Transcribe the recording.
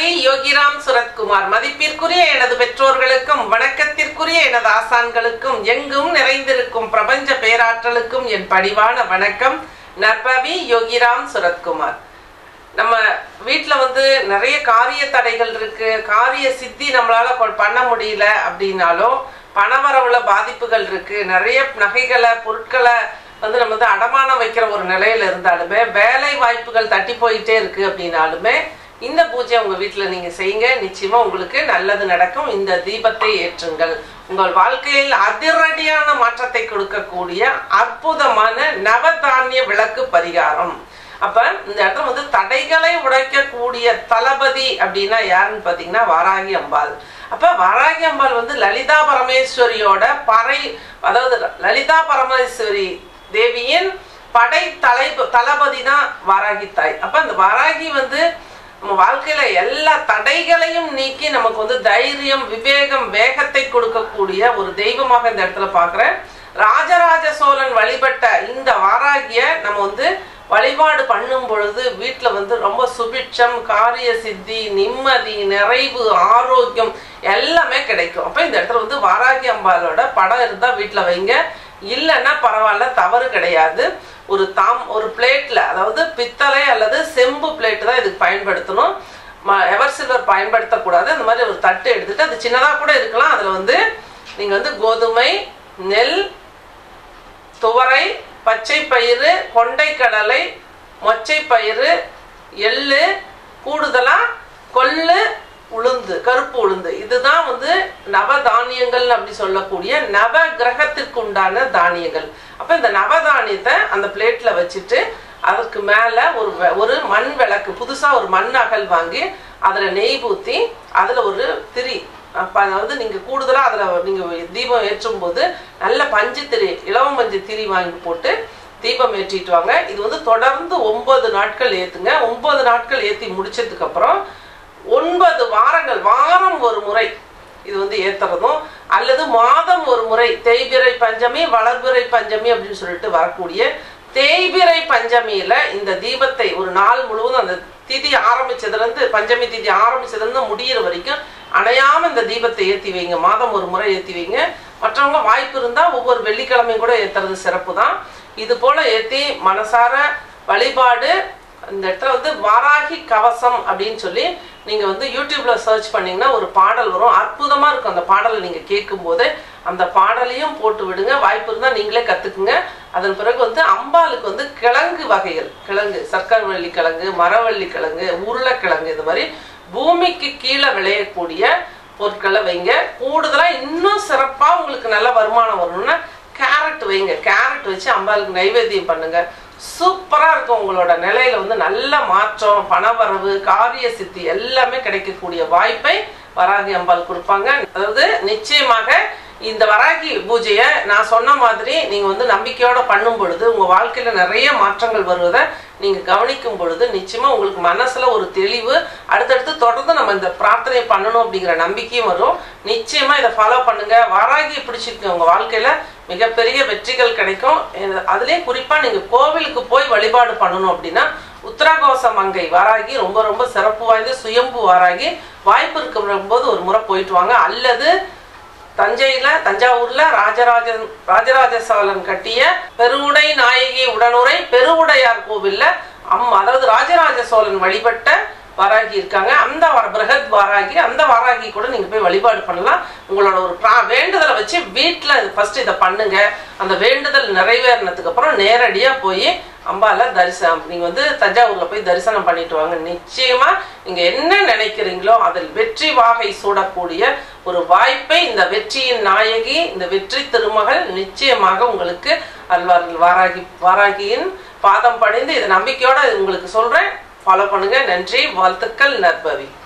நற்பவி யோகிராம் சுரத்குமார் மதிப்பிற்குரிய எனது பெற்றோர்களுக்கும் வணக்கத்திற்குரிய எனது ஆசான்களுக்கும் எங்கும் நிறைந்திருக்கும் பிரபஞ்ச பேராற்றலுக்கும் என் பணிவான வணக்கம் நற்பவி யோகிராம் சுரத்குமார் நம்ம வீட்டில் வந்து நிறைய காரிய தடைகள் இருக்கு காரிய சித்தி நம்மளால கொ- பண்ண முடியல அப்படின்னாலும் பணவரவுல பாதிப்புகள் இருக்கு நிறைய நகைகளை பொருட்களை வந்து நம்ம வந்து அடமானம் வைக்கிற ஒரு நிலையில இருந்தாலுமே வேலை வாய்ப்புகள் தட்டி போயிட்டே இருக்கு அப்படின்னாலுமே இந்த பூஜை உங்க வீட்டில் நீங்க செய்யுங்க நிச்சயமா உங்களுக்கு நல்லது நடக்கும் இந்த தீபத்தை ஏற்றுங்கள் உங்கள் வாழ்க்கையில் அதிரடியான மாற்றத்தை கொடுக்கக்கூடிய அற்புதமான நவதானிய விளக்கு பரிகாரம் அப்ப இந்த இடத்துல வந்து தடைகளை உடைக்கக்கூடிய தளபதி அப்படின்னா யாருன்னு பாத்தீங்கன்னா வாராகி அம்பாள் அப்ப வாராகி அம்பாள் வந்து லலிதா பரமேஸ்வரியோட பறை அதாவது லலிதா பரமேஸ்வரி தேவியின் படை தலை தளபதி தான் வாராகி தாய் அப்ப அந்த வாராகி வந்து நம்ம வாழ்க்கையில எல்லா தடைகளையும் நீக்கி நமக்கு வந்து தைரியம் விவேகம் வேகத்தை கொடுக்கக்கூடிய ஒரு தெய்வமாக இந்த இடத்துல பார்க்கிறேன் ராஜராஜ சோழன் வழிபட்ட இந்த வாராகிய நம்ம வந்து வழிபாடு பண்ணும் பொழுது வீட்டில் வந்து ரொம்ப சுபிட்சம் காரிய சித்தி நிம்மதி நிறைவு ஆரோக்கியம் எல்லாமே கிடைக்கும் அப்போ இந்த இடத்துல வந்து வாராகி அம்பாலோட படம் இருந்தால் வீட்டில் வைங்க இல்லைன்னா பரவாயில்ல தவறு கிடையாது ஒரு தாம் ஒரு பிளேட்ல அதாவது பித்தளை அல்லது செம்பு பிளேட் தான் இதுக்கு பயன்படுத்தணும் ம- எவர் சில்வர் பயன்படுத்தக்கூடாது அந்த மாதிரி ஒரு தட்டு எடுத்துட்டு அது சின்னதாக கூட இருக்கலாம் அதில் வந்து நீங்கள் வந்து கோதுமை நெல் துவரை பச்சை பயிறு கொண்டை கடலை மொச்சை பயிறு எள்ளு கூடுதலா கொள்ளு உளுந்து கருப்பு உளுந்து இதுதான் வந்து நவ தானியங்கள் அப்படி சொல்லக்கூடிய நவ கிரகத்திற்கு உண்டான தானியங்கள் அப்ப இந்த நவ தானியத்தை அந்த பிளேட்ல வச்சுட்டு அதுக்கு மேல ஒரு வெ- ஒரு மண் விளக்கு புதுசா ஒரு மண் அகல் வாங்கி அதுல நெய் ஊத்தி அதுல ஒரு திரி அப்ப அதாவது நீங்க கூடுதலா அதுல நீங்க தீபம் ஏற்றும் போது நல்ல பஞ்சு திரி இலவம் பஞ்சு திரி வாங்கி போட்டு தீபம் ஏற்றிட்டு வாங்க இது வந்து தொடர்ந்து ஒன்பது நாட்கள் ஏத்துங்க ஒன்பது நாட்கள் ஏத்தி முடிச்சதுக்கு அப்புறம் ஒன்பது வாரங்கள் வாரம் ஒரு முறை இது வந்து ஏத்துறதும் அல்லது மாதம் ஒரு முறை தேய்பிறை பஞ்சமி வளர்பிறை பஞ்சமி அப்படின்னு சொல்லிட்டு வரக்கூடிய தேய்பிறை பஞ்சமியில இந்த தீபத்தை ஒரு நாள் முழுவதும் அந்த திதி ஆரம்பிச்சதுல இருந்து பஞ்சமி திதி ஆரம்பிச்சதுல இருந்து முடியிற வரைக்கும் அணையாம இந்த தீபத்தை ஏத்தி வைங்க மாதம் ஒரு முறை ஏத்தி வைங்க மற்றவங்க வாய்ப்பு இருந்தா ஒவ்வொரு வெள்ளிக்கிழமையும் கூட ஏத்துறது சிறப்பு தான் இது போல ஏத்தி மனசார வழிபாடு இந்த இடத்துல வந்து வாராகி கவசம் அப்படின்னு சொல்லி நீங்க வந்து யூடியூப்ல சர்ச் பண்ணீங்கன்னா ஒரு பாடல் வரும் அற்புதமா இருக்கும் அந்த பாடலை நீங்க கேட்கும்போது அந்த பாடலையும் போட்டு விடுங்க வாய்ப்பு இருந்தா நீங்களே கத்துக்குங்க அதன் பிறகு வந்து அம்பாளுக்கு வந்து கிழங்கு வகைகள் கிழங்கு சர்க்கரவள்ளி கிழங்கு மரவள்ளி கிழங்கு உருளைக்கிழங்கு இது மாதிரி பூமிக்கு கீழே விளையக்கூடிய பொருட்களை வைங்க கூடுதலா இன்னும் சிறப்பா உங்களுக்கு நல்ல வருமானம் வரணும்னா கேரட் வைங்க கேரட் வச்சு அம்பாளுக்கு நைவேத்தியம் பண்ணுங்க சூப்பரா இருக்கும் உங்களோட நிலையில வந்து நல்ல மாற்றம் பணவரவு காரிய சித்தி எல்லாமே கிடைக்கக்கூடிய வாய்ப்பை வராகி அம்பாள் கொடுப்பாங்க அதாவது நிச்சயமாக இந்த வராகி பூஜையை நான் சொன்ன மாதிரி நீங்க வந்து நம்பிக்கையோட பண்ணும் பொழுது உங்க வாழ்க்கையில நிறைய மாற்றங்கள் வருவதை நீங்க கவனிக்கும் பொழுது நிச்சயமா உங்களுக்கு மனசுல ஒரு தெளிவு அடுத்தடுத்து தொடர்ந்து நம்ம இந்த பிரார்த்தனை பண்ணணும் அப்படிங்கிற நம்பிக்கையும் வரும் நிச்சயமா இதை ஃபாலோ பண்ணுங்க வராகி பிடிச்சிருக்கு உங்க வாழ்க்கையில மிகப்பெரிய வெற்றிகள் கிடைக்கும் இது- அதுலயே குறிப்பா நீங்க கோவிலுக்கு போய் வழிபாடு பண்ணணும் அப்படின்னா உத்தரகோச மங்கை வாராகி ரொம்ப ரொம்ப சிறப்பு வாய்ந்த சுயம்பு வாராகி வாய்ப்பு இருக்கும் போது ஒரு முறை போயிட்டு வாங்க அல்லது தஞ்சையில தஞ்சாவூர்ல ராஜராஜன் ராஜராஜ சோழன் கட்டிய பெருவுடை நாயகி உடனுரை பெருவுடையார் கோவில்ல அம் அதாவது ராஜராஜ சோழன் வழிபட்ட வாராகி இருக்காங்க அந்த வர பிரகத் வாராகி அந்த வாராகி கூட நீங்க போய் வழிபாடு பண்ணலாம் உங்களோட ஒரு பிரா- வேண்டுதலை வச்சு வீட்டுல ஃபர்ஸ்ட் இதை பண்ணுங்க அந்த வேண்டுதல் நிறைவேறினதுக்கு அப்புறம் நேரடியா போய் அம்பால தரிசனம் நீங்க வந்து தஞ்சாவூர்ல போய் தரிசனம் பண்ணிட்டு வாங்க நிச்சயமா நீங்க என்ன நினைக்கிறீங்களோ அதில் வெற்றி வாகை சூடக்கூடிய ஒரு வாய்ப்பை இந்த வெற்றியின் நாயகி இந்த வெற்றி திருமகள் நிச்சயமாக உங்களுக்கு அல்வார்கள் வாராகி வாராகியின் பாதம் படைந்து இதை நம்பிக்கையோட உங்களுக்கு சொல்றேன் ஃபாலோ பண்ணுங்க நன்றி வாழ்த்துக்கள் நற்பவி